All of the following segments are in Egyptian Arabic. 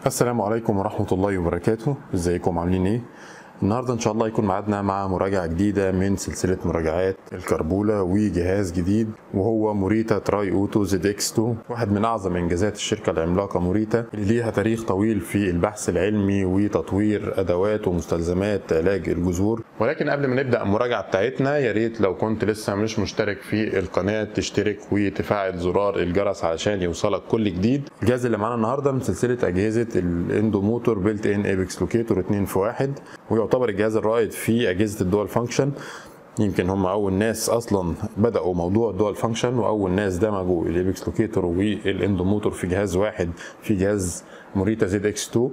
السلام عليكم ورحمة الله وبركاته ازيكم عاملين ايه النهاردة ان شاء الله يكون معادنا مع مراجعة جديدة من سلسلة مراجعات الكربولة وجهاز جديد وهو موريتا تراي اوتو زد اكس 2 واحد من اعظم انجازات الشركة العملاقة موريتا اللي ليها تاريخ طويل في البحث العلمي وتطوير ادوات ومستلزمات علاج الجذور ولكن قبل ما نبدأ المراجعة بتاعتنا يا ريت لو كنت لسه مش مشترك في القناة تشترك وتفعل زرار الجرس علشان يوصلك كل جديد الجهاز اللي معانا النهاردة من سلسلة اجهزة الاندوموتور بيلت ان ايبكس لوكيتور 2 في 1 ويعتبر الجهاز الرائد في اجهزه الدول فانكشن يمكن هم اول ناس اصلا بداوا موضوع الدول فانكشن واول ناس دمجوا الايبكس لوكيتور والاندوموتور في جهاز واحد في جهاز موريتا زد اكس 2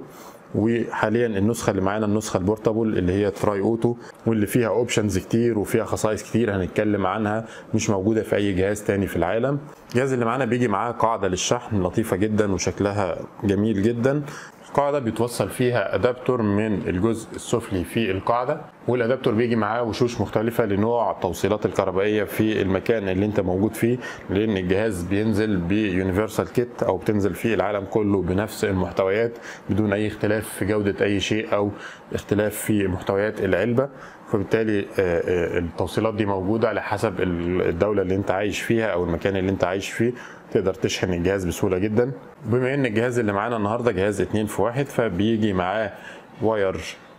وحاليا النسخه اللي معانا النسخه البورتابل اللي هي تراي اوتو واللي فيها اوبشنز كتير وفيها خصائص كتير هنتكلم عنها مش موجوده في اي جهاز تاني في العالم الجهاز اللي معانا بيجي معاه قاعده للشحن لطيفه جدا وشكلها جميل جدا القاعدة بيتوصل فيها أدابتور من الجزء السفلي في القاعدة والأدابتور بيجي معاه وشوش مختلفة لنوع التوصيلات الكهربائية في المكان اللي أنت موجود فيه لأن الجهاز بينزل بيونيفرسال كيت أو بتنزل فيه العالم كله بنفس المحتويات بدون أي اختلاف في جودة أي شيء أو اختلاف في محتويات العلبة فبالتالي التوصيلات دي موجودة على حسب الدولة اللي انت عايش فيها او المكان اللي انت عايش فيه تقدر تشحن الجهاز بسهولة جدا بما ان الجهاز اللي معانا النهاردة جهاز اتنين في واحد فبيجي معاه واير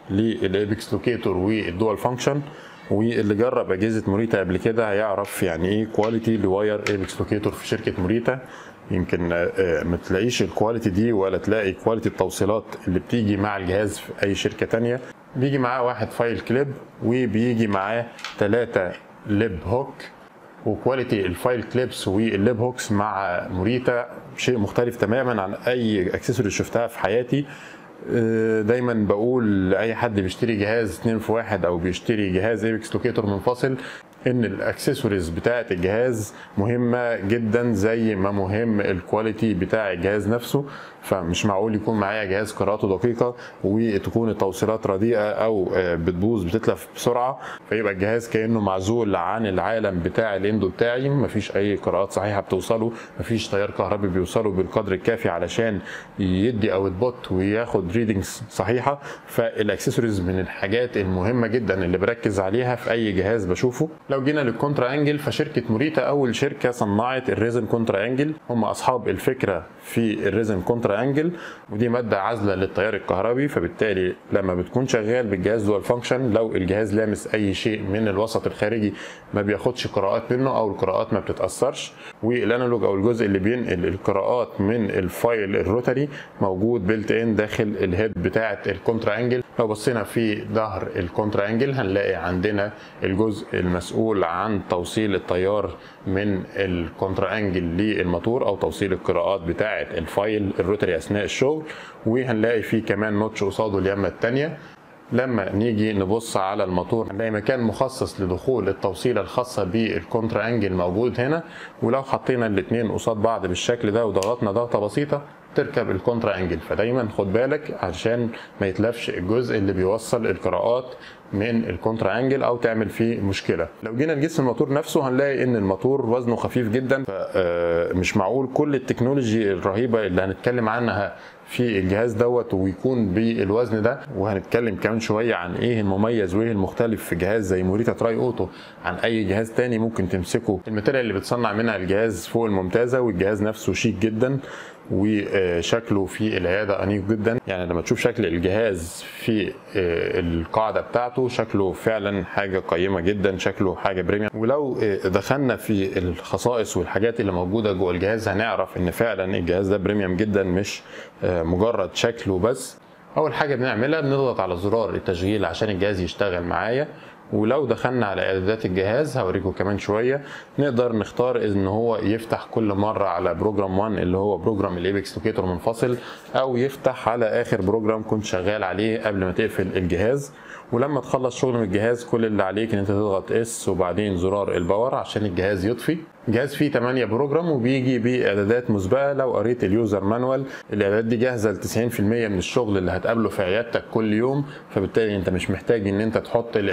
للايبكس لوكيتور والدول فانكشن واللي جرب اجهزه موريتا قبل كده هيعرف يعني ايه كواليتي لواير ايبكس لوكيتور في شركه موريتا يمكن ما تلاقيش الكواليتي دي ولا تلاقي كواليتي التوصيلات اللي بتيجي مع الجهاز في اي شركه تانية بيجي معاه واحد فايل كليب وبيجي معاه ثلاثة ليب هوك وكواليتي الفايل كليبس والليب هوكس مع موريتا شيء مختلف تماما عن اي اكسسوري شفتها في حياتي دايما بقول لاي حد بيشتري جهاز 2 في 1 او بيشتري جهاز ايبكس لوكيتور منفصل ان الاكسسوارز بتاعه الجهاز مهمه جدا زي ما مهم الكواليتي بتاع الجهاز نفسه فمش معقول يكون معايا جهاز قراءته دقيقه وتكون التوصيلات رديئه او بتبوظ بتتلف بسرعه فيبقى الجهاز كانه معزول عن العالم بتاع الاندو بتاعي مفيش اي قراءات صحيحه بتوصله مفيش تيار كهربي بيوصله بالقدر الكافي علشان يدي اوت بوت وياخد ريدنجز صحيحه فالاكسسوارز من الحاجات المهمه جدا اللي بركز عليها في اي جهاز بشوفه لو جينا للكونترا انجل فشركه موريتا اول شركه صنعت الريزن كونترا انجل هم اصحاب الفكره في الريزن كونترا انجل ودي ماده عازله للتيار الكهربي فبالتالي لما بتكون شغال بالجهاز دول فانكشن لو الجهاز لامس اي شيء من الوسط الخارجي ما بياخدش قراءات منه او القراءات ما بتتاثرش والانالوج او الجزء اللي بينقل القراءات من الفايل الروتري موجود بيلت ان داخل الهيد بتاعه الكونترا انجل لو بصينا في ظهر الكونترا انجل هنلاقي عندنا الجزء المسؤول عن توصيل التيار من الكونترا انجل للموتور او توصيل القراءات بتاعه الفايل الروتري اثناء الشغل وهنلاقي فيه كمان نوتش قصاده اليمه الثانيه لما نيجي نبص على الموتور هنلاقي مكان مخصص لدخول التوصيلة الخاصة بالكونترا انجل موجود هنا ولو حطينا الاثنين قصاد بعض بالشكل ده وضغطنا ضغطة بسيطة تركب الكونترا انجل فدايما خد بالك عشان ما يتلفش الجزء اللي بيوصل القراءات من الكونترا انجل او تعمل فيه مشكله لو جينا نقيس الموتور نفسه هنلاقي ان الموتور وزنه خفيف جدا فمش معقول كل التكنولوجي الرهيبه اللي هنتكلم عنها في الجهاز دوت ويكون بالوزن ده وهنتكلم كمان شويه عن ايه المميز وايه المختلف في جهاز زي موريتا تراي اوتو عن اي جهاز تاني ممكن تمسكه الماتيريال اللي بتصنع منها الجهاز فوق الممتازه والجهاز نفسه شيك جدا وشكله في العياده انيق جدا يعني لما تشوف شكل الجهاز في القاعده بتاعته شكله فعلا حاجه قيمه جدا شكله حاجه بريميوم ولو دخلنا في الخصائص والحاجات اللي موجوده جوه الجهاز هنعرف ان فعلا الجهاز ده بريميوم جدا مش مجرد شكله بس اول حاجه بنعملها بنضغط على زرار التشغيل عشان الجهاز يشتغل معايا ولو دخلنا على اعدادات الجهاز هوريكم كمان شويه نقدر نختار ان هو يفتح كل مره على بروجرام 1 اللي هو بروجرام الايبكس لوكيتور منفصل او يفتح على اخر بروجرام كنت شغال عليه قبل ما تقفل الجهاز ولما تخلص شغل من الجهاز كل اللي عليك ان انت تضغط اس وبعدين زرار الباور عشان الجهاز يطفي الجهاز فيه 8 بروجرام وبيجي باعدادات مسبقه لو قريت اليوزر مانوال الاعدادات دي جاهزه ل 90% من الشغل اللي هتقابله في عيادتك كل يوم فبالتالي انت مش محتاج ان انت تحط الاعدادات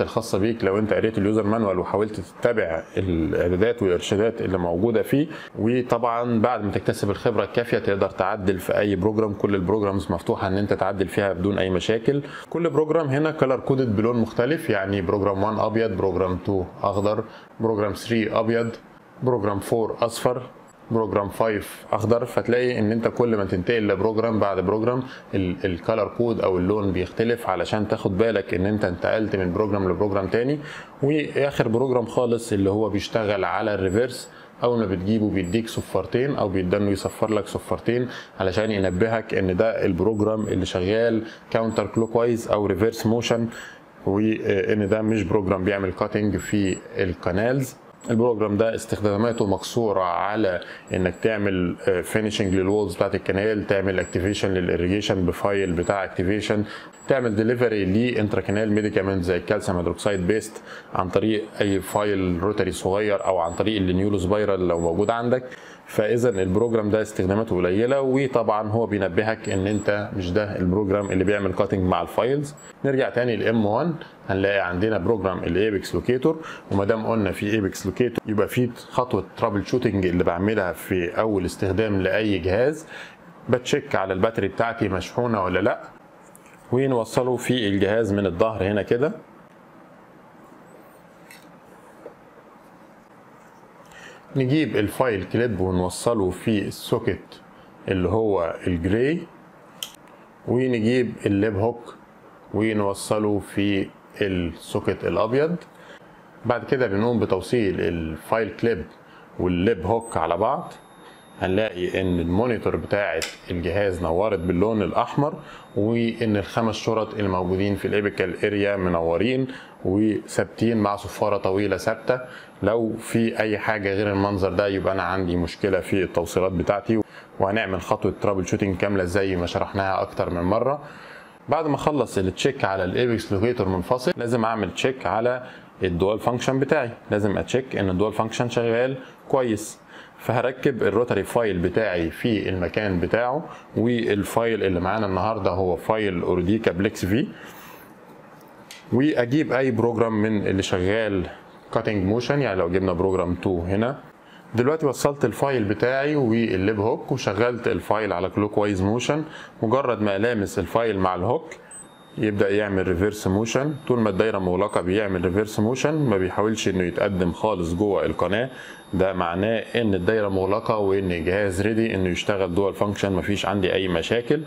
الخاصه بيك لو انت قريت اليوزر مانوال وحاولت تتبع الاعدادات والارشادات اللي موجوده فيه وطبعا بعد ما تكتسب الخبره الكافيه تقدر تعدل في اي بروجرام كل البروجرامز مفتوحه ان انت تعدل فيها بدون اي مشاكل كل بروجرام هنا كلر كودد بلون مختلف يعني بروجرام 1 ابيض بروجرام 2 اخضر بروجرام 3 ابيض بروجرام 4 اصفر بروجرام 5 اخضر فتلاقي ان انت كل ما تنتقل لبروجرام بعد بروجرام الكالر كود او اللون بيختلف علشان تاخد بالك ان انت انتقلت من بروجرام لبروجرام تاني واخر بروجرام خالص اللي هو بيشتغل على الريفرس اول ما بتجيبه بيديك صفارتين او بيدنه يصفر لك صفارتين علشان ينبهك ان ده البروجرام اللي شغال كاونتر كلوك وايز او ريفرس موشن وان ده مش بروجرام بيعمل كاتنج في الكانالز البروجرام ده استخداماته مقصوره على انك تعمل فينيشنج للوولز بتاعت الكنال تعمل اكتيفيشن للاريجيشن بفايل بتاع اكتيفيشن تعمل ديليفري لانترا كانال ميديكامنت زي الكالسيوم هيدروكسيد بيست عن طريق اي فايل روتري صغير او عن طريق النيولو سبايرال لو موجود عندك فاذا البروجرام ده استخداماته قليله وطبعا هو بينبهك ان انت مش ده البروجرام اللي بيعمل كاتنج مع الفايلز نرجع تاني لام 1 هنلاقي عندنا بروجرام الايبكس لوكيتور وما دام قلنا في ايبكس لوكيتور يبقى في خطوه ترابل شوتنج اللي بعملها في اول استخدام لاي جهاز بتشيك على الباتري بتاعتي مشحونه ولا لا ونوصله في الجهاز من الظهر هنا كده نجيب الفايل كليب ونوصله في السوكت اللي هو الجراي ونجيب الليب هوك ونوصله في السوكت الابيض بعد كده بنقوم بتوصيل الفايل كليب والليب هوك على بعض هنلاقي ان المونيتور بتاعه الجهاز نورت باللون الاحمر وان الخمس شرط اللي موجودين في الابيكال اريا منورين وثابتين مع صفاره طويله ثابته لو في اي حاجه غير المنظر ده يبقى انا عندي مشكله في التوصيلات بتاعتي وهنعمل خطوه ترابل شوتنج كامله زي ما شرحناها اكتر من مره بعد ما اخلص التشيك على الايبكس لوكيتور منفصل لازم اعمل تشيك على الدوال فانكشن بتاعي لازم اتشيك ان الدوال فانكشن شغال كويس فهركب الروتري فايل بتاعي في المكان بتاعه والفايل اللي معانا النهارده هو فايل اورديكا بليكس في واجيب اي بروجرام من اللي شغال كاتنج موشن يعني لو جبنا بروجرام 2 هنا دلوقتي وصلت الفايل بتاعي والليب هوك وشغلت الفايل على كلوك وايز موشن مجرد ما لامس الفايل مع الهوك يبدا يعمل ريفيرس موشن طول ما الدايره مغلقه بيعمل ريفيرس موشن ما بيحاولش انه يتقدم خالص جوه القناه ده معناه ان الدايره مغلقه وان الجهاز ريدي انه يشتغل دول فانكشن مفيش عندي اي مشاكل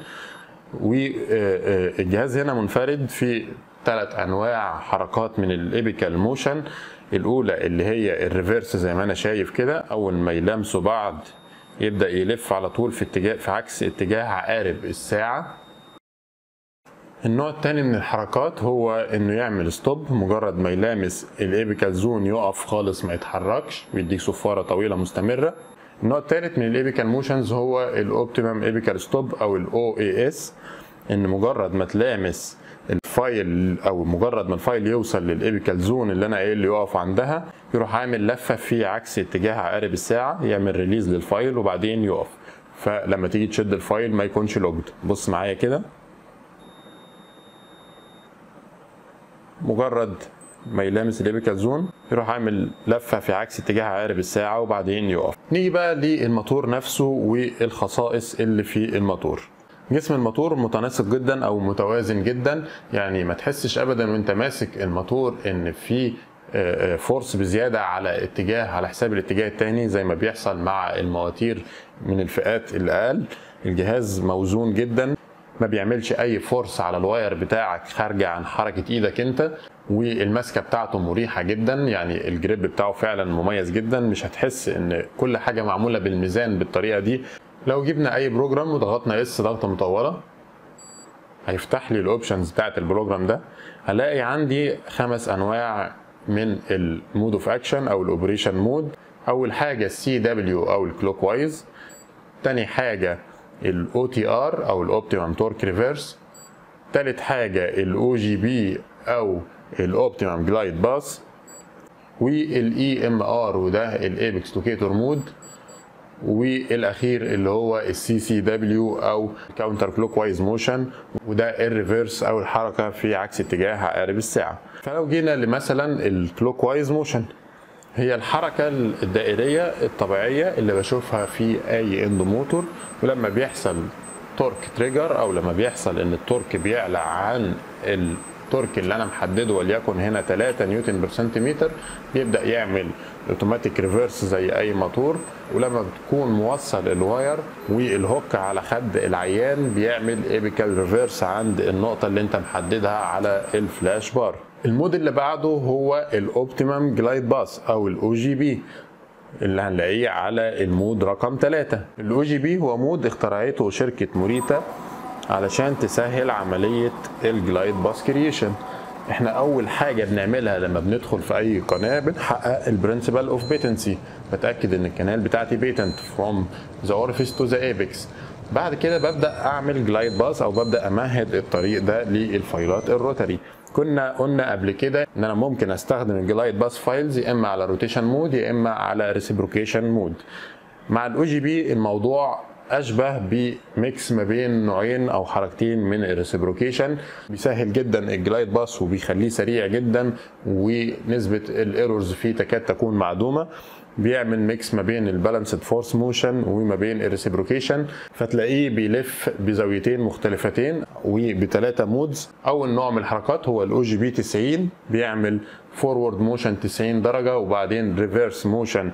والجهاز هنا منفرد في ثلاث انواع حركات من الايبيكال موشن الاولى اللي هي الريفيرس زي ما انا شايف كده اول ما يلامسوا بعض يبدا يلف على طول في اتجاه في عكس اتجاه عقارب الساعه النوع الثاني من الحركات هو انه يعمل ستوب مجرد ما يلامس الايبيكال زون يقف خالص ما يتحركش ويديك صفاره طويله مستمره النوع الثالث من الايبيكال موشنز هو الاوبتيمم ايبيكال ستوب او الاو اي اس ان مجرد ما تلامس الفايل او مجرد ما الفايل يوصل للايبيكال زون اللي انا قايل له يقف عندها يروح عامل لفه في عكس اتجاه عقارب الساعه يعمل ريليز للفايل وبعدين يقف فلما تيجي تشد الفايل ما يكونش لوجد بص معايا كده مجرد ما يلامس الابيكال زون يروح عامل لفه في عكس اتجاه عقارب الساعه وبعدين يقف نيجي بقى للموتور نفسه والخصائص اللي في الموتور جسم الموتور متناسق جدا او متوازن جدا يعني ما تحسش ابدا وانت ماسك الموتور ان في فورس بزياده على اتجاه على حساب الاتجاه الثاني زي ما بيحصل مع المواتير من الفئات الاقل الجهاز موزون جدا ما بيعملش اي فورس على الواير بتاعك خارجه عن حركه ايدك انت والماسكه بتاعته مريحه جدا يعني الجريب بتاعه فعلا مميز جدا مش هتحس ان كل حاجه معموله بالميزان بالطريقه دي لو جبنا اي بروجرام وضغطنا اس ضغطه مطوله هيفتح لي الاوبشنز بتاعت البروجرام ده هلاقي عندي خمس انواع من المود اوف اكشن او الاوبريشن مود اول حاجه السي دبليو او الكلوك وايز تاني حاجه الاو تي ار او الاوبتيمم تورك ريفرس تالت حاجه الاو جي بي او الاوبتيمم جلايد باس والاي ام ار وده الايبكس لوكيتور مود والاخير اللي هو السي سي دبليو او كاونتر كلوك وايز موشن وده الريفرس او الحركه في عكس اتجاه عقارب الساعه فلو جينا لمثلا الكلوك وايز موشن هي الحركة الدائرية الطبيعية اللي بشوفها في أي اند موتور ولما بيحصل تورك تريجر أو لما بيحصل إن التورك بيعلى عن التورك اللي أنا محدده وليكن هنا 3 نيوتن بر سنتيمتر بيبدأ يعمل اوتوماتيك ريفرس زي أي موتور ولما بتكون موصل الواير والهوك على خد العيان بيعمل ايبيكال ريفرس عند النقطة اللي أنت محددها على الفلاش بار المود اللي بعده هو الاوبتيمم جلايد باس او الاو جي بي اللي هنلاقيه على المود رقم 3 الاو جي بي هو مود اخترعته شركه موريتا علشان تسهل عمليه الجلايد باس كرييشن احنا اول حاجه بنعملها لما بندخل في اي قناه بنحقق البرنسبل اوف بيتنسي بتاكد ان الكنال بتاعتي بيتنت فروم ذا اورفيس تو ذا ايبكس بعد كده ببدا اعمل جلايد باس او ببدا امهد الطريق ده للفايلات الروتري كنا قلنا قبل كده ان انا ممكن استخدم الجلايد باس فايلز يا اما على روتيشن مود يا اما على ريسيبروكيشن مود مع الاو جي بي الموضوع اشبه بميكس ما بين نوعين او حركتين من الريسيبروكيشن بيسهل جدا الجلايد باس وبيخليه سريع جدا ونسبه الايرورز فيه تكاد تكون معدومه بيعمل ميكس ما بين البالانسد فورس موشن وما بين الريسيبروكيشن فتلاقيه بيلف بزاويتين مختلفتين وبثلاثه مودز اول نوع من الحركات هو الاو جي بي 90 بيعمل فورورد موشن 90 درجه وبعدين ريفيرس موشن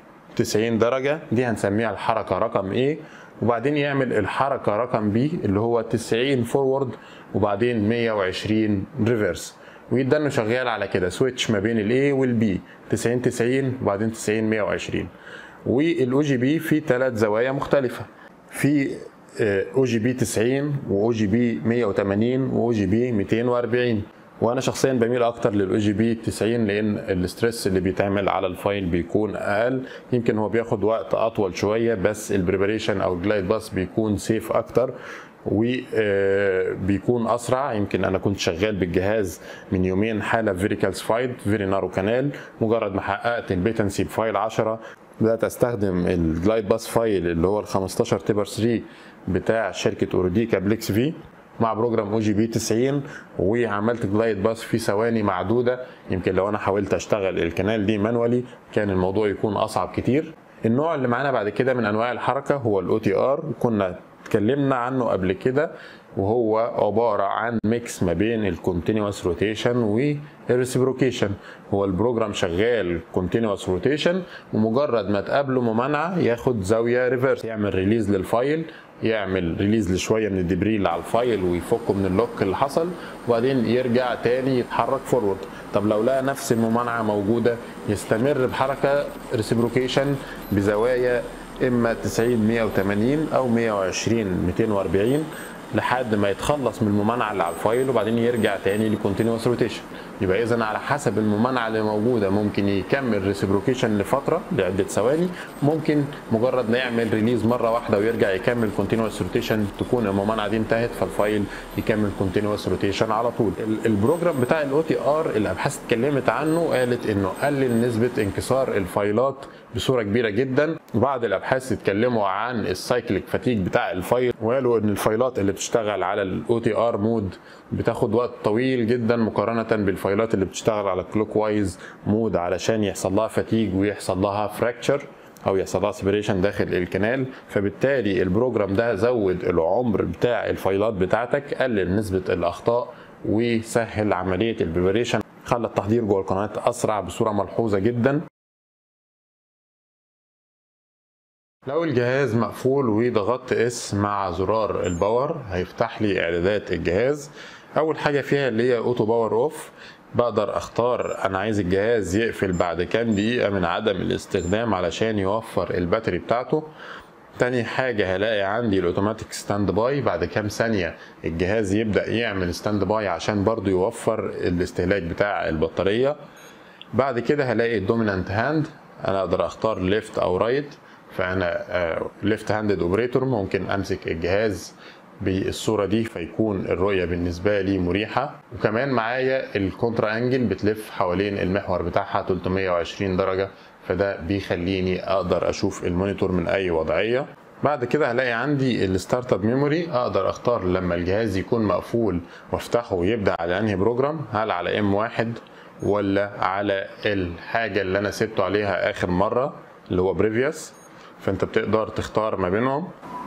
90 درجه دي هنسميها الحركه رقم ايه وبعدين يعمل الحركه رقم بي اللي هو 90 فورورد وبعدين 120 ريفيرس ويدنه شغال على كده سويتش ما بين الاي والبي 90 90 وبعدين 90 120 والاو جي بي في ثلاث زوايا مختلفه في او جي بي 90 واو جي بي 180 واو جي بي 240 وانا شخصيا بميل اكتر للاو جي بي 90 لان الاسترس اللي بيتعمل على الفايل بيكون اقل يمكن هو بياخد وقت اطول شويه بس البريبريشن او الجلايد باس بيكون سيف اكتر وبيكون اسرع يمكن انا كنت شغال بالجهاز من يومين حاله فيري كالسفايد فيري نارو كانال مجرد ما حققت البيتنسي بفايل 10 بدات استخدم الجلايد باس فايل اللي هو ال 15 تبر 3 بتاع شركه اوروديكا بليكس في مع بروجرام او جي بي 90 وعملت جلايد باس في ثواني معدوده يمكن لو انا حاولت اشتغل الكنال دي مانوالي كان الموضوع يكون اصعب كتير النوع اللي معانا بعد كده من انواع الحركه هو الاو تي ار كنا اتكلمنا عنه قبل كده وهو عبارة عن ميكس ما بين الكونتينوس روتيشن والريسيبروكيشن هو البروجرام شغال كونتينوس روتيشن ومجرد ما تقابله ممانعة ياخد زاوية ريفرس يعمل ريليز للفايل يعمل ريليز لشويه من الدبري اللي على الفايل ويفكه من اللوك اللي حصل وبعدين يرجع تاني يتحرك فورورد طب لو لقى نفس الممانعه موجوده يستمر بحركه ريسيبروكيشن بزوايا اما 90 180 او 120 240 لحد ما يتخلص من الممانعه اللي على الفايل وبعدين يرجع تاني لكونتينوس روتيشن يبقى اذا على حسب الممانعه اللي موجوده ممكن يكمل ريسيبروكيشن لفتره لعده ثواني ممكن مجرد ما يعمل ريليز مره واحده ويرجع يكمل كونتينوس روتيشن تكون الممانعه دي انتهت فالفايل يكمل كونتينوس روتيشن على طول البروجرام بتاع الاو تي ار الابحاث اتكلمت عنه قالت انه قلل نسبه انكسار الفايلات بصوره كبيره جدا بعض الابحاث اتكلموا عن السايكليك فاتيج بتاع الفايل وقالوا ان الفايلات اللي بتشتغل على الاو تي ار مود بتاخد وقت طويل جدا مقارنه بالفايلات اللي بتشتغل على الكلوك وايز مود علشان يحصل لها فاتيج ويحصل لها فراكتشر او يحصل لها سيبريشن داخل الكنال فبالتالي البروجرام ده زود العمر بتاع الفايلات بتاعتك قلل نسبه الاخطاء وسهل عمليه البريبريشن خلى التحضير جوه القناه اسرع بصوره ملحوظه جدا لو الجهاز مقفول وضغطت اس مع زرار الباور هيفتح لي اعدادات الجهاز اول حاجه فيها اللي هي اوتو باور اوف بقدر اختار انا عايز الجهاز يقفل بعد كام دقيقه من عدم الاستخدام علشان يوفر الباتري بتاعته تاني حاجة هلاقي عندي الاوتوماتيك ستاند باي بعد كام ثانية الجهاز يبدأ يعمل ستاند باي عشان برضو يوفر الاستهلاك بتاع البطارية بعد كده هلاقي الدومينانت هاند انا اقدر اختار ليفت او رايت right. فانا ليفت هاندد اوبريتور ممكن امسك الجهاز بالصوره دي فيكون الرؤيه بالنسبه لي مريحه وكمان معايا الكونترا انجل بتلف حوالين المحور بتاعها 320 درجه فده بيخليني اقدر اشوف المونيتور من اي وضعيه بعد كده هلاقي عندي الستارت اب ميموري اقدر اختار لما الجهاز يكون مقفول وافتحه ويبدا على انهي بروجرام هل على ام واحد ولا على الحاجه اللي انا سبته عليها اخر مره اللي هو بريفيوس فانت بتقدر تختار ما بينهم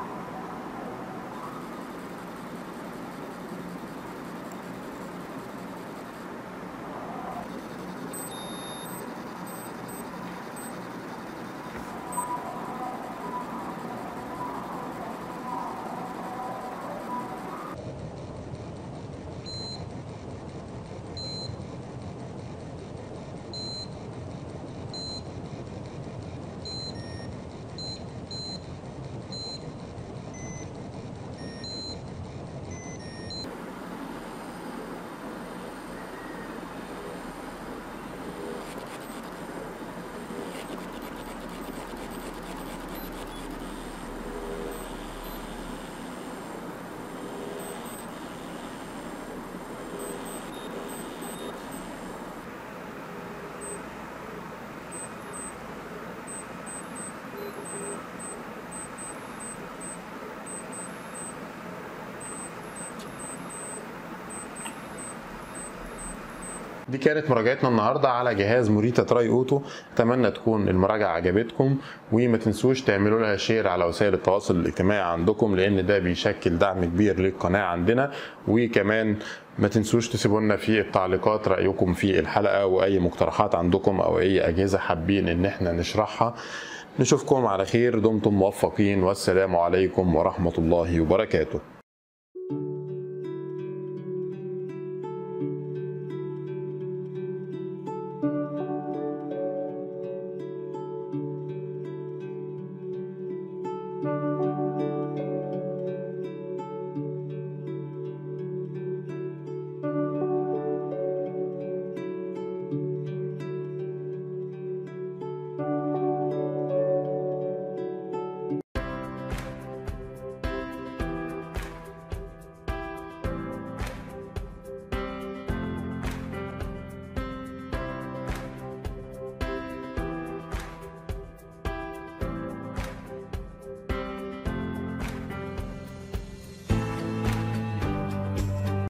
دي كانت مراجعتنا النهارده على جهاز موريتا تراي اوتو اتمنى تكون المراجعه عجبتكم وما تنسوش تعملوا لها شير على وسائل التواصل الاجتماعي عندكم لان ده بيشكل دعم كبير للقناه عندنا وكمان ما تنسوش تسيبوا لنا في التعليقات رايكم في الحلقه واي مقترحات عندكم او اي اجهزه حابين ان احنا نشرحها نشوفكم على خير دمتم موفقين والسلام عليكم ورحمه الله وبركاته